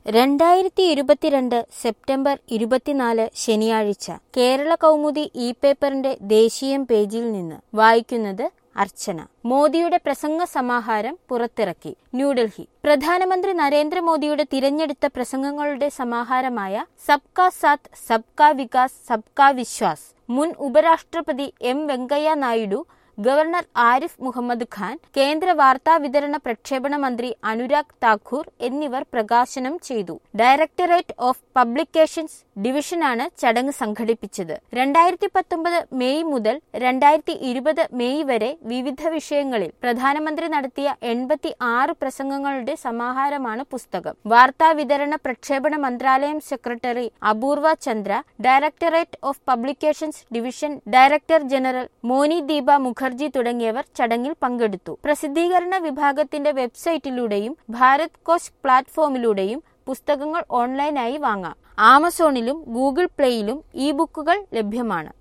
രണ്ടായിരത്തി ഇരുപത്തിരണ്ട് സെപ്റ്റംബർ ഇരുപത്തിനാല് ശനിയാഴ്ച കേരള കൗമുദി ഇ പേപ്പറിന്റെ ദേശീയം പേജിൽ നിന്ന് വായിക്കുന്നത് അർച്ചന മോദിയുടെ പ്രസംഗ സമാഹാരം പുറത്തിറക്കി ന്യൂഡൽഹി പ്രധാനമന്ത്രി നരേന്ദ്രമോദിയുടെ തിരഞ്ഞെടുത്ത പ്രസംഗങ്ങളുടെ സമാഹാരമായ സബ്കാ സാത്ത് സബ്കാ വികാസ് സബ്കാ വിശ്വാസ് മുൻ ഉപരാഷ്ട്രപതി എം വെങ്കയ്യ നായിഡു ഗവർണർ ആരിഫ് മുഹമ്മദ് ഖാൻ കേന്ദ്ര വാർത്താ വിതരണ പ്രക്ഷേപണ മന്ത്രി അനുരാഗ് താക്കൂർ എന്നിവർ പ്രകാശനം ചെയ്തു ഡയറക്ടറേറ്റ് ഓഫ് പബ്ലിക്കേഷൻസ് ഡിവിഷനാണ് ചടങ്ങ് സംഘടിപ്പിച്ചത് രണ്ടായിരത്തി പത്തൊമ്പത് മെയ് മുതൽ രണ്ടായിരത്തി ഇരുപത് മെയ് വരെ വിവിധ വിഷയങ്ങളിൽ പ്രധാനമന്ത്രി നടത്തിയ എൺപത്തി ആറ് പ്രസംഗങ്ങളുടെ സമാഹാരമാണ് പുസ്തകം വാർത്താ വിതരണ പ്രക്ഷേപണ മന്ത്രാലയം secretary Apurva Chandra directorate of publications division director general Moni Deepa Mukherjee തുടങ്ങിയവർ ചടങ്ങിൽ പങ്കെടുത്തു പ്രസിദ്ധീകരണ വിഭാഗത്തിന്റെ വെബ്സൈറ്റിലൂടെയും ഭാരത് കോശ് പ്ലാറ്റ്ഫോമിലൂടെയും പുസ്തകങ്ങൾ ഓൺലൈനായി വാങ്ങാം ആമസോണിലും ഗൂഗിൾ പ്ലേയിലും ഇ ബുക്കുകൾ ലഭ്യമാണ്